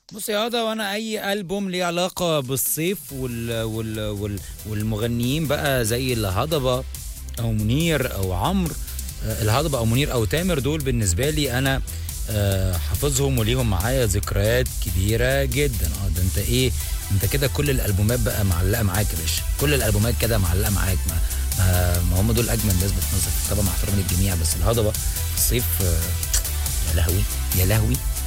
بص يا هذا وانا اي البوم ليه علاقه بالصيف وال وال وال والمغنيين بقى زي الهضبه او منير او عمرو آه، الهضبه او منير او تامر دول بالنسبه لي انا آه، حافظهم وليهم معايا ذكريات كبيره جدا اه ده انت ايه انت كده كل الالبومات بقى معلقه معاك يا باشا كل الالبومات كده معلقه معاك ما, ما, ما هم دول اجمل ناس بتنزل طبعا مع احترامي للجميع بس الهضبه في الصيف آه، يا لهوي يا لهوي